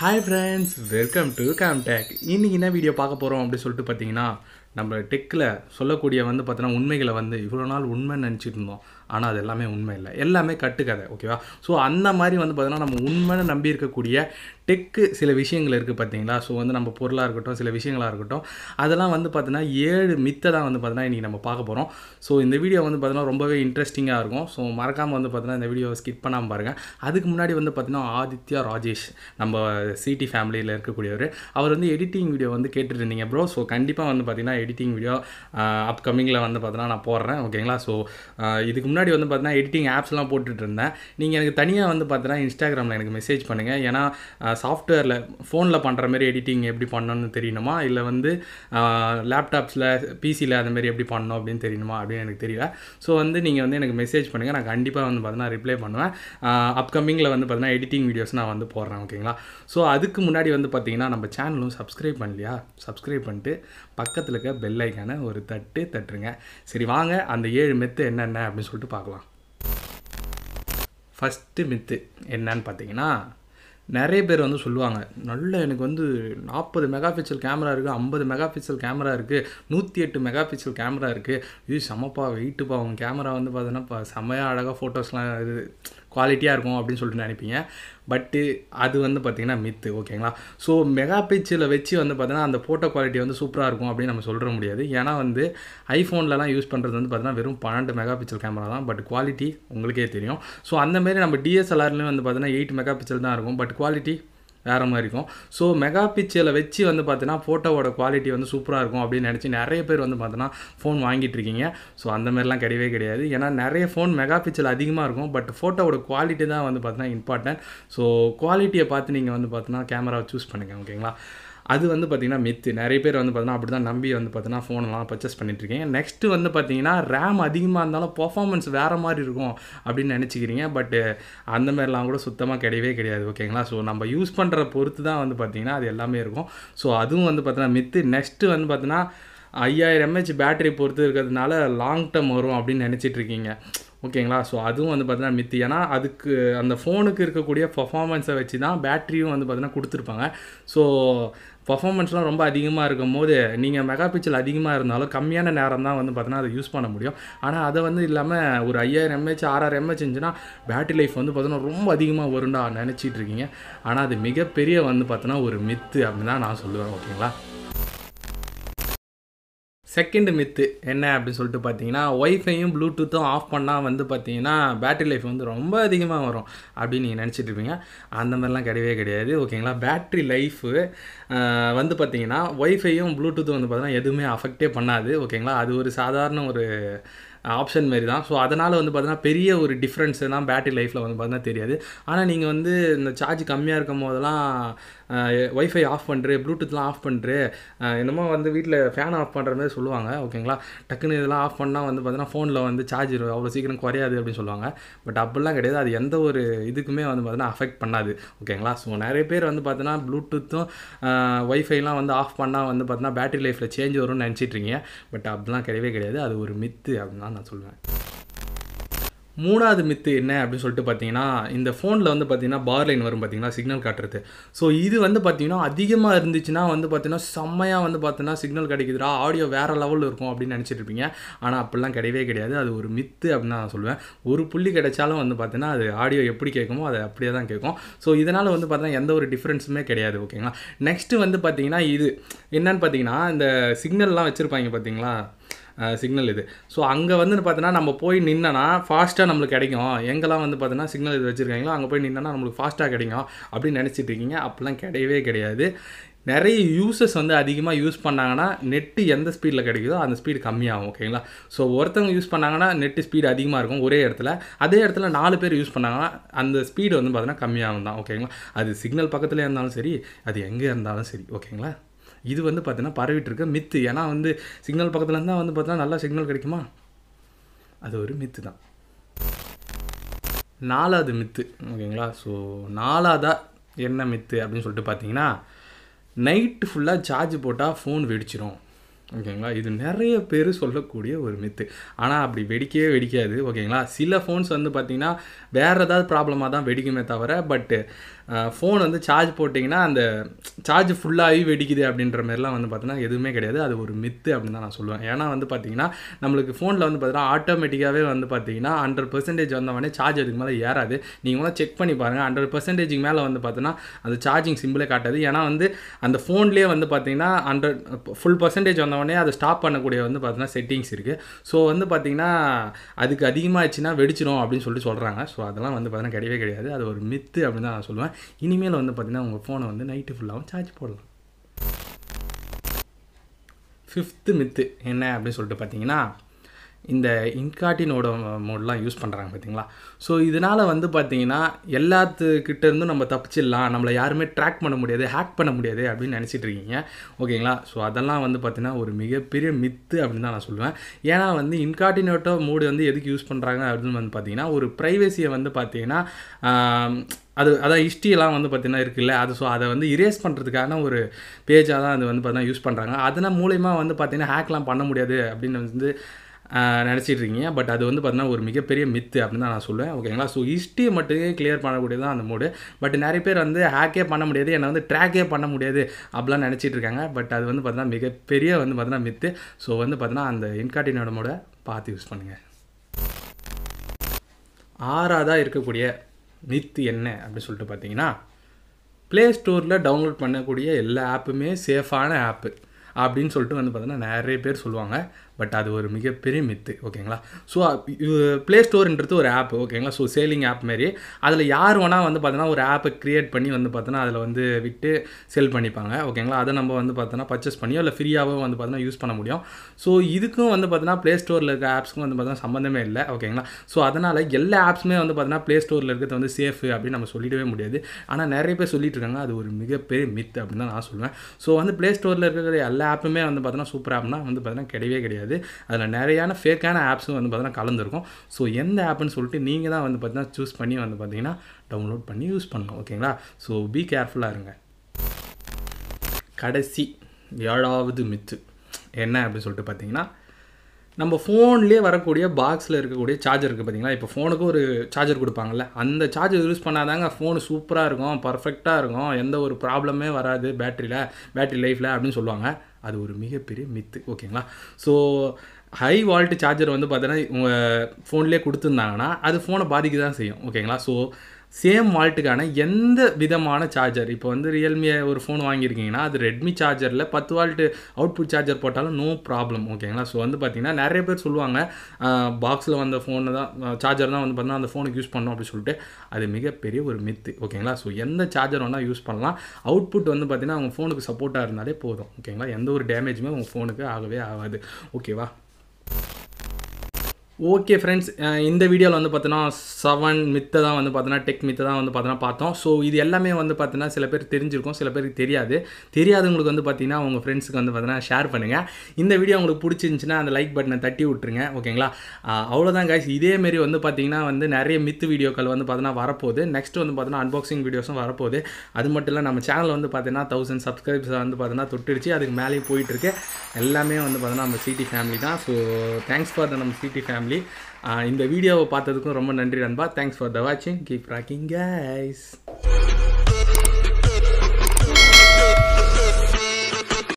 hi friends welcome to Comtech இன்னைக்கு என்ன video பார்க்க போகிறோம் அப்படின்னு சொல்லிட்டு பார்த்தீங்கன்னா நம்ம டெக்கில் சொல்லக்கூடிய வந்து பார்த்தோன்னா உண்மைகளை வந்து இவ்வளோ நாள் உண்மைன்னு நினச்சிட்டு இருந்தோம் ஆனால் அது எல்லாமே உண்மை இல்லை எல்லாமே கட்டுக்கதை ஓகேவா ஸோ அந்த மாதிரி வந்து பார்த்தோன்னா நம்ம உண்மைன்னு நம்பி இருக்கக்கூடிய டெக்கு சில விஷயங்கள் இருக்குது பார்த்தீங்களா ஸோ வந்து நம்ம பொருளாக இருக்கட்டும் சில விஷயங்களாக இருக்கட்டும் அதெல்லாம் வந்து பார்த்தோன்னா ஏழு மித்தை தான் வந்து பார்த்தோன்னா இன்றைக்கி நம்ம பார்க்க போகிறோம் ஸோ இந்த வீடியோ வந்து பார்த்தோன்னா ரொம்பவே இன்ட்ரெஸ்டிங்காக இருக்கும் ஸோ மறக்காமல் வந்து பார்த்தோன்னா இந்த வீடியோவை ஸ்கிப் பண்ணாமல் பாருங்கள் அதுக்கு முன்னாடி வந்து பார்த்தீங்கன்னா ஆதித்யா ராஜேஷ் நம்ம சிடி ஃபேமிலியில் இருக்கக்கூடியவர் அவர் வந்து எடிட்டிங் வீடியோ வந்து கேட்டுட்டு இருந்தீங்க ப்ரோ ஸோ கண்டிப்பாக வந்து பார்த்தீங்கன்னா எடிட்டிங் வீடியோ அப்கமிங்கில் வந்து பார்த்தீங்கன்னா நான் போடுறேன் ஓகேங்களா ஸோ இதுக்கு முன்னாடி வந்து பார்த்தீங்கன்னா எடிட்டிங் ஆப்ஸ்லாம் போட்டுட்டு இருந்தேன் நீங்கள் எனக்கு தனியாக வந்து பார்த்தீங்கன்னா இன்ஸ்டாகிராமில் எனக்கு மெசேஜ் பண்ணுங்கள் ஏன்னா சாஃப்ட்வேரில் ஃபோனில் பண்ணுற மாதிரி எடிட்டிங் எப்படி பண்ணணும்னு தெரியணுமா இல்லை வந்து லேப்டாப்ஸில் பிசியில் அந்த மாதிரி எப்படி பண்ணணும் அப்படின்னு தெரியணுமா அப்படின்னு எனக்கு தெரியல ஸோ வந்து நீங்கள் வந்து எனக்கு மெசேஜ் பண்ணுங்கள் நான் கண்டிப்பாக வந்து பார்த்தீங்கன்னா ரிப்ளை பண்ணுவேன் அப்கமிங்கில் வந்து பார்த்தீங்கன்னா எடிட்டிங் வீடியோஸ் நான் வந்து போடுறேன் ஓகேங்களா ஸோ அதுக்கு முன்னாடி வந்து பார்த்தீங்கன்னா நம்ம சேனலும் சப்ஸ்கிரைப் பண்ணலையா சப்ஸ்கிரைப் பண்ணிட்டு பக்கத்தில் இருக்க பெல் ஐக்கானை ஒரு தட்டு தட்டுருங்க சரி வாங்க அந்த ஏழு மெத்து என்னென்ன அப்படின்னு சொல்லிட்டு பார்க்கலாம் ஃபஸ்ட்டு மித்து என்னன்னு பார்த்தீங்கன்னா நிறைய பேர் வந்து சொல்லுவாங்க நல்ல எனக்கு வந்து நாற்பது மெகா பிக்சல் கேமரா இருக்குது ஐம்பது மெகா பிக்சல் கேமரா இருக்குது நூற்றி எட்டு மெகா பிக்சல் கேமரா இருக்குது இது செமப்பா வெயிட்டுப்பா உங்கள் கேமரா வந்து பார்த்தோன்னா செம்மையாக அழகாக ஃபோட்டோஸ்லாம் இது குவாலிட்டியாக இருக்கும் அப்படின்னு சொல்லிட்டு நினைப்பீங்க பட்டு அது வந்து பார்த்திங்கன்னா மித்து ஓகேங்களா ஸோ மெகா பிக்சலை வச்சு வந்து பார்த்தீங்கன்னா அந்த ஃபோட்டோ குவாலிட்டி வந்து சூப்பராக இருக்கும் அப்படின்னு நம்ம சொல்கிற முடியாது ஏன்னா வந்து ஐஃபோன்லலாம் யூஸ் பண்ணுறது வந்து பார்த்தீங்கன்னா வெறும் பன்னெண்டு மெகா பிக்சல் கேமரா தான் பட் குவாலிட்டி உங்களுக்கே தெரியும் ஸோ அந்தமாரி நம்ம டிஎஸ்எல்ஆர்லேயும் வந்து பார்த்தீங்கன்னா எயிட் மெகா பிக்சல் தான் இருக்கும் பட் குவாலிட்டி வேறு மாதிரி இருக்கும் ஸோ மெகா பிக்சலை வச்சு வந்து பார்த்தீங்கன்னா ஃபோட்டோவோட குவாலிட்டி வந்து சூப்பராக இருக்கும் அப்படின்னு நினச்சி நிறைய பேர் வந்து பார்த்தோன்னா ஃபோன் வாங்கிட்டு இருக்கீங்க ஸோ அந்த மாதிரிலாம் கிடையவே கிடையாது ஏன்னா நிறைய ஃபோன் மெகா பிக்சல் அதிகமாக இருக்கும் பட் ஃபோட்டோவோட குவாலிட்டி தான் வந்து பார்த்தீங்கன்னா இம்பார்ட்டன்ட் ஸோ குவாலிட்டியை பார்த்து நீங்கள் வந்து பார்த்தீங்கன்னா கேமராவை சூஸ் பண்ணுங்கள் ஓகேங்களா அது வந்து பார்த்திங்கன்னா மித்து நிறைய பேர் வந்து பார்த்தீங்கன்னா அப்படி தான் நம்பி வந்து பார்த்தீங்கன்னா ஃபோனெல்லாம் பர்ச்சேஸ் பண்ணிட்டுருக்கீங்க நெக்ஸ்ட்டு வந்து பார்த்தீங்கன்னா ரேம் அதிகமாக இருந்தாலும் பர்ஃபார்மன்ஸ் வேறு மாதிரி இருக்கும் அப்படின்னு நினச்சிக்கிறீங்க பட்டு அந்த மாதிரிலாம் கூட சுத்தமாக கிடையவே கிடையாது ஓகேங்களா ஸோ நம்ம யூஸ் பண்ணுற பொறுத்து தான் வந்து பார்த்திங்கன்னா அது எல்லாமே இருக்கும் ஸோ அதுவும் வந்து பார்த்தீங்கன்னா மித்து நெக்ஸ்ட்டு வந்து பார்த்தீங்கன்னா ஐயாயிரம் எம்ஹெச் பேட்டரி பொறுத்து இருக்கிறதுனால லாங் டேர்ம் வரும் அப்படின்னு நினச்சிட்ருக்கீங்க ஓகேங்களா ஸோ அதுவும் வந்து பார்த்தீங்கன்னா மித்தி ஏன்னா அதுக்கு அந்த ஃபோனுக்கு இருக்கக்கூடிய பர்ஃபார்மன்ஸை வச்சு தான் பேட்டரியும் வந்து பார்த்தீங்கன்னா கொடுத்துருப்பாங்க ஸோ பர்ஃபார்மன்ஸ்லாம் ரொம்ப அதிகமாக இருக்கும் போது நீங்கள் மெகா பிக்சல் அதிகமாக இருந்தாலும் கம்மியான நேரம் தான் வந்து பார்த்தீங்கன்னா அதை யூஸ் பண்ண முடியும் ஆனால் அதை வந்து இல்லாமல் ஒரு ஐயாயிரம் எம்ஹெச் ஆறாயிரம் எம்ஹெச் இருந்துச்சுன்னா பேட்டரி லைஃப் வந்து பார்த்தீங்கன்னா ரொம்ப அதிகமாக வரும்டா நினச்சிட்டு இருக்கீங்க ஆனால் அது மிகப்பெரிய வந்து பார்த்தோன்னா ஒரு மித்து அப்படின்னு தான் நான் சொல்லுவேன் ஓகேங்களா செகண்ட் மித்து என்ன அப்படின்னு சொல்லிட்டு பார்த்தீங்கன்னா ஒய்ஃபையும் ப்ளூடூத்தும் ஆஃப் பண்ணால் வந்து பார்த்தீங்கன்னா பேட்டரி லைஃப் வந்து ரொம்ப அதிகமாக வரும் அப்படின்னு நீங்கள் நினச்சிட்டு இருப்பீங்க அந்த மாதிரிலாம் கிடையவே கிடையாது ஓகேங்களா பேட்ரி லைஃபு வந்து பார்த்தீங்கன்னா ஒய்ஃபையும் ப்ளூடூத்தும் வந்து பார்த்தீங்கன்னா எதுவுமே அஃபெக்டே பண்ணாது ஓகேங்களா அது ஒரு சாதாரண ஒரு ஆப்ஷன் மாரி தான் ஸோ அதனால் வந்து பார்த்தீங்கன்னா பெரிய ஒரு டிஃப்ரென்ஸ் தான் பேட்டரி லைஃப்பில் வந்து பார்த்தீங்கன்னா தெரியாது ஆனால் நீங்கள் வந்து இந்த சார்ஜ் கம்மியாக இருக்கும் போதெல்லாம் ஒய்ஃபை ஆஃப் பண்ணுறு ப்ளூடூத்லாம் ஆஃப் பண்ணுறு என்னமோ வந்து வீட்டில் ஃபேன் ஆஃப் பண்ணுற மாதிரி சொல்லுவாங்க ஓகேங்களா டக்குன்னு இதெல்லாம் ஆஃப் பண்ணால் வந்து பார்த்தீங்கன்னா ஃபோனில் வந்து சார்ஜ் அவ்வளோ சீக்கிரம் குறையாது அப்படின்னு சொல்லுவாங்க பட் அப்படிலாம் கிடையாது அது எந்த ஒரு இதுக்குமே வந்து பார்த்தீங்கன்னா அஃபெக்ட் பண்ணாது ஓகேங்களா ஸோ நிறைய பேர் வந்து பார்த்தீங்கன்னா ப்ளூடூத்தும் ஒய்ஃபைலாம் வந்து ஆஃப் பண்ணால் வந்து பார்த்தீங்கன்னா பேட்டரி லைஃப்பில் சேஞ்ச் வரும்னு நினச்சிட்ருக்கீங்க பட் அப்படிலாம் கிடையவே கிடையாது அது ஒரு மித்து அப்படின்னு தான் நான் சொல்லுவேன் மூணாவது மித்து என்ன அப்படின்னு சொல்லிட்டு பார்த்தீங்கன்னா இந்த ஃபோனில் வந்து பார்த்தீங்கன்னா பார் லைன் வரும் பார்த்தீங்கன்னா சிக்னல் காட்டுறது ஸோ இது வந்து பார்த்தீங்கன்னா அதிகமாக இருந்துச்சுன்னா வந்து பார்த்தீங்கன்னா செம்மையாக வந்து பார்த்தீங்கன்னா சிக்னல் கிடைக்குதுடா ஆடியோ வேறு லெவலில் இருக்கும் அப்படின்னு நினச்சிட்டு இருப்பீங்க ஆனால் அப்படிலாம் கிடையவே கிடையாது அது ஒரு மித்து அப்படின்னு நான் சொல்லுவேன் ஒரு புள்ளி கிடைச்சாலும் வந்து பார்த்தீங்கன்னா அது ஆடியோ எப்படி கேட்குமோ அது அப்படியே தான் கேட்கும் ஸோ இதனால் வந்து பார்த்தீங்கன்னா எந்த ஒரு டிஃப்ரென்ஸுமே கிடையாது ஓகேங்களா நெக்ஸ்ட்டு வந்து பார்த்தீங்கன்னா இது என்னன்னு பார்த்தீங்கன்னா இந்த சிக்னல்லாம் வச்சுருப்பாங்க பார்த்தீங்களா சிக்னல் இது ஸோ அங்கே வந்து பார்த்தீங்கன்னா நம்ம போய் நின்னா ஃபாஸ்ட்டாக நம்மளுக்கு கிடைக்கும் எங்கெல்லாம் வந்து பார்த்தீங்கன்னா சிக்னல் இது வச்சுருக்காங்களோ அங்கே போய் நின்னா நம்மளுக்கு ஃபாஸ்ட்டாக கிடைக்கும் அப்படின்னு நினச்சிட்டு இருக்கீங்க அப்படிலாம் கிடையவே கிடையாது நிறைய யூசர்ஸ் வந்து அதிகமாக யூஸ் பண்ணாங்கன்னா நெட்டு எந்த ஸ்பீடில் கிடைக்குதோ அந்த ஸ்பீடு கம்மியாகும் ஓகேங்களா ஸோ ஒருத்தவங்க யூஸ் பண்ணாங்கன்னா நெட்டு ஸ்பீடு அதிகமாக இருக்கும் ஒரே இடத்துல அதே இடத்துல நாலு பேர் யூஸ் பண்ணாங்கன்னா அந்த ஸ்பீடு வந்து பார்த்தீங்கன்னா கம்மியாகும் தான் ஓகேங்களா அது சிக்னல் பக்கத்தில் இருந்தாலும் சரி அது எங்கே இருந்தாலும் சரி ஓகேங்களா இது வந்து பார்த்தீங்கன்னா பரவிட்டு இருக்க மித்து ஏன்னா வந்து சிக்னல் பக்கத்தில் இருந்தால் வந்து பார்த்தீங்கன்னா நல்லா சிக்னல் கிடைக்குமா அது ஒரு மித்து தான் நாலாவது மித்து ஓகேங்களா ஸோ நாலாவதாக என்ன மித்து அப்படின்னு சொல்லிட்டு பார்த்தீங்கன்னா நைட்டு ஃபுல்லாக சார்ஜ் போட்டால் ஃபோன் வெடிச்சிரும் ஓகேங்களா இது நிறைய பேர் சொல்லக்கூடிய ஒரு மித்து ஆனால் அப்படி வெடிக்கவே வெடிக்காது ஓகேங்களா சில ஃபோன்ஸ் வந்து பார்த்திங்கன்னா வேறு ஏதாவது ப்ராப்ளமாக தான் வெடிக்குமே தவிர பட்டு ஃபோன் வந்து சார்ஜ் போட்டிங்கன்னா அந்த சார்ஜ் ஃபுல்லாகி வெடிக்குது அப்படின்ற மாதிரிலாம் வந்து பார்த்தீங்கன்னா எதுவுமே கிடையாது அது ஒரு மித்து அப்படின்னு தான் நான் சொல்லுவேன் ஏன்னா வந்து பார்த்தீங்கன்னா நம்மளுக்கு ஃபோனில் வந்து பார்த்தீங்கன்னா ஆட்டோமேட்டிக்காகவே வந்து பார்த்தீங்கன்னா ஹண்ட்ரட் பர்சன்டேஜ் வந்தவொடனே சார்ஜ் அதுக்கு மேலே ஏறாது நீங்கள் வந்து செக் பண்ணி பாருங்கள் ஹண்ட்ரட் பர்சன்டேஜுக்கு மேலே வந்து பார்த்தீங்கன்னா அந்த சார்ஜிங் சிம்பிளே காட்டாது ஏன்னா வந்து அந்த ஃபோன்லேயே வந்து பார்த்தீங்கன்னா ஹண்ட்ரட் ஃபுல் பர்சன்டேஜ் வந்தவொடனே அதை ஸ்டாப் பண்ணக்கூடிய வந்து பார்த்தீங்கன்னா செட்டிங்ஸ் இருக்குது ஸோ வந்து பார்த்தீங்கன்னா அதுக்கு அதிகமாகிடுச்சுன்னா வெடிச்சிடும் அப்படின்னு சொல்லிட்டு சொல்கிறாங்க ஸோ அதெல்லாம் வந்து பார்த்தீங்கன்னா கிடையவே கிடையாது அது ஒரு மித்து அப்படின்னு தான் நான் சொல்லுவேன் இனிமேல் வந்து பார்த்தீங்கன்னா உங்கள் ஃபோனை வந்து நைட்டு ஃபுல்லாகவும் சார்ஜ் போடலாம் ஃபிஃப்த்து மித்து என்ன அப்படின்னு சொல்லிட்டு பார்த்தீங்கன்னா இந்த இன்காட்டினோட மோட்லாம் யூஸ் பண்ணுறாங்க பார்த்தீங்களா ஸோ இதனால் வந்து பார்த்தீங்கன்னா எல்லாத்துக்கிட்ட இருந்தும் நம்ம தப்பிச்சிடலாம் நம்மளை யாருமே ட்ராக் பண்ண முடியாது ஹேக் பண்ண முடியாது அப்படின்னு நினச்சிட்டு இருக்கீங்க ஓகேங்களா ஸோ அதெல்லாம் வந்து பார்த்தீங்கன்னா ஒரு மிகப்பெரிய மித்து அப்படின்னு தான் நான் சொல்லுவேன் ஏன்னா வந்து இன்காட்டினோட்டோ மோடு வந்து எதுக்கு யூஸ் பண்ணுறாங்க அப்படின்னு வந்து பார்த்தீங்கன்னா ஒரு ப்ரைவசியை வந்து பார்த்தீங்கன்னா அது அதான் ஹிஸ்ட்ரியெல்லாம் வந்து பார்த்திங்கன்னா இருக்குல்ல அது ஸோ அதை வந்து இரேஸ் பண்ணுறதுக்கான ஒரு பேஜாக தான் அது வந்து பார்த்தீங்கன்னா யூஸ் பண்ணுறாங்க அதனால் மூலயமா வந்து பார்த்திங்கன்னா ஹேக்லாம் பண்ண முடியாது அப்படின்னு வந்து நினச்சிட்டு இருக்கீங்க பட் அது வந்து பார்த்தீங்கன்னா ஒரு மிகப்பெரிய மித்து அப்படின்னு தான் நான் சொல்லுவேன் ஓகேங்களா ஸோ ஹிஸ்ட்ரியை மட்டுமே கிளியர் பண்ணக்கூடியது தான் அந்த மோடு பட் நிறைய பேர் வந்து ஹேக்கே பண்ண முடியாது என்னை வந்து ட்ராக்கே பண்ண முடியாது அப்படிலாம் நினச்சிட்டு இருக்காங்க பட் அது வந்து பார்த்தீங்கன்னா மிகப்பெரிய வந்து பார்த்தீங்கன்னா மித்து ஸோ வந்து பார்த்தீங்கன்னா அந்த இன்கார்டினோட மோட பார்த்து யூஸ் பண்ணுங்கள் ஆறாவதாக இருக்கக்கூடிய மித்து என்ன அப்படின்னு சொல்லிட்டு பார்த்தீங்கன்னா ப்ளே ஸ்டோரில் டவுன்லோட் பண்ணக்கூடிய எல்லா ஆப்புமே சேஃபான ஆப்பு அப்படின்னு சொல்லிட்டு வந்து பார்த்தீங்கன்னா நிறைய பேர் சொல்லுவாங்க பட் அது ஒரு மிகப்பெரிய மித்து ஓகேங்களா ஸோ ப்ளே ஸ்டோர்ன்றது ஒரு ஆப் ஓகேங்களா ஸோ சேலிங் ஆப் மாரி அதில் யார் வேணால் வந்து பார்த்தோன்னா ஒரு ஆப்பை க்ரியேட் பண்ணி வந்து பார்த்தோன்னா அதில் வந்து விட்டு செல் பண்ணிப்பாங்க ஓகேங்களா அதை நம்ம வந்து பார்த்தோன்னா பர்ச்சேஸ் பண்ணியோ இல்லை ஃப்ரீயாகவோ வந்து பார்த்தோன்னா யூஸ் பண்ண முடியும் ஸோ இதுக்கும் வந்து பார்த்தோன்னா ப்ளே ஸ்டோரில் இருக்க ஆப்ஸ்க்கும் வந்து பார்த்தோன்னா சம்மந்தமே இல்லை ஓகேங்களா ஸோ அதனால் எல்லா ஆப்ஸுமே வந்து பார்த்தோன்னா ப்ளே ஸ்டோரில் இருக்கிறது வந்து சேஃப் அப்படின்னு நம்ம சொல்லிடவே முடியாது ஆனால் நிறைய பேர் சொல்லிட்டு இருக்காங்க அது ஒரு மிகப்பெரிய மித் அப்படின்னு தான் நான் சொல்லுவேன் ஸோ வந்து ப்ளே ஸ்டோரில் இருக்கிற எல்லா ஆப்புமே வந்து பார்த்தோன்னா சூப்பர் ஆப்னா வந்து பார்த்தோன்னா கிடையவே கிடையாது அதில் நிறையான ஃபேக்கான ஆப்ஸும் வந்து பார்த்தீங்கன்னா கலந்துருக்கும் ஸோ எந்த ஆப்னு சொல்லிட்டு நீங்கள் தான் வந்து பார்த்தீங்கன்னா சூஸ் பண்ணி வந்து பார்த்தீங்கன்னா டவுன்லோட் பண்ணி யூஸ் பண்ணணும் ஓகேங்களா ஸோ பி கேர்ஃபுல்லாக இருங்க கடைசி ஏழாவது மித்து என்ன அப்படின்னு சொல்லிட்டு பார்த்தீங்கன்னா நம்ம ஃபோன்லேயே வரக்கூடிய பாக்ஸில் இருக்கக்கூடிய சார்ஜர் இருக்குது பார்த்தீங்களா இப்போ ஃபோனுக்கு ஒரு சார்ஜர் கொடுப்பாங்கல்ல அந்த சார்ஜர் யூஸ் பண்ணாதாங்க ஃபோன் சூப்பராக இருக்கும் பர்ஃபெக்டாக இருக்கும் எந்த ஒரு ப்ராப்ளமே வராது பேட்டரியில் பேட்டரி லைஃப்பில் அப்படின்னு சொல்லுவாங்க அது ஒரு மிகப்பெரிய மித்து ஓகேங்களா ஸோ ஹை வால்ட் சார்ஜர் வந்து பார்த்தீங்கன்னா உங்கள் ஃபோன்லேயே கொடுத்துருந்தாங்கன்னா அது ஃபோனை பாதிக்க தான் செய்யும் ஓகேங்களா ஸோ சேம் வால்ட்டுக்கான எந்த விதமான சார்ஜர் இப்போ வந்து ரியல்மி ஒரு ஃபோன் வாங்கியிருக்கீங்கன்னா அது ரெட்மி சார்ஜரில் பத்து வால்ட்டு அவுட்புட் சார்ஜர் போட்டாலும் நோ ப்ராப்ளம் ஓகேங்களா ஸோ வந்து பார்த்தீங்கன்னா நிறைய பேர் சொல்லுவாங்க பாக்ஸில் வந்த ஃபோனு தான் சார்ஜர் தான் வந்து பார்த்தீங்கன்னா அந்த ஃபோனுக்கு யூஸ் பண்ணணும் அப்படின்னு சொல்லிட்டு அது மிகப்பெரிய ஒரு மித்து ஓகேங்களா ஸோ எந்த சார்ஜர் வேணால் யூஸ் பண்ணலாம் அவுட்புட் வந்து பார்த்தீங்கன்னா அவங்க ஃபோனுக்கு சப்போர்ட்டாக இருந்தாலே போதும் ஓகேங்களா எந்த ஒரு டேமேஜுமே உங்கள் ஃபோனுக்கு ஆகவே ஆகாது ஓகேவா ஓகே ஃப்ரெண்ட்ஸ் இந்த வீடியோவில் வந்து பார்த்தோன்னா செவன் மித்தை தான் வந்து பார்த்தோன்னா டெக் மித்தை தான் வந்து பார்த்தோன்னா பார்த்தோம் ஸோ இது எல்லாமே வந்து பார்த்தோன்னா சில பேர் தெரிஞ்சிருக்கும் சில பேருக்கு தெரியாது தெரியாதவங்களுக்கு வந்து பார்த்தீங்கன்னா உங்கள் ஃப்ரெண்ட்ஸுக்கு வந்து பார்த்தீங்கன்னா ஷேர் பண்ணுங்கள் இந்த வீடியோ உங்களுக்கு பிடிச்சிருந்துச்சின்னா அந்த லைக் பட்டனை தட்டி விட்ருங்க ஓகேங்களா அவ்வளோதான் கைஸ் இதேமாரி வந்து பார்த்தீங்கன்னா வந்து நிறைய மித்து வீடியோக்கள் வந்து பார்த்தோன்னா வரப்போகுது நெக்ஸ்ட் வந்து பார்த்தோன்னா அன்பாக்சிங் வீடியோஸும் வரப்போகுது அது மட்டும் இல்லை நம்ம சேனல் வந்து பார்த்தீங்கன்னா தௌசண்ட் சப்ஸ்கிரைப்ஸ் வந்து பார்த்தீங்கன்னா தொட்டுடுச்சு அதுக்கு மேலேயும் போயிட்டுருக்கு எல்லாமே வந்து பார்த்தோன்னா நம்ம சிடி ஃபேமிலி தான் ஸோ தேங்க்ஸ் ஃபார் த நம்ம சிடி ஃபேமிலி இந்த வீடியோவை பார்த்ததுக்கும் ரொம்ப நன்றி நண்பா தேங்க்ஸ் ஃபார் த வாட்சிங் கீப் ராக்கிங் கைஸ்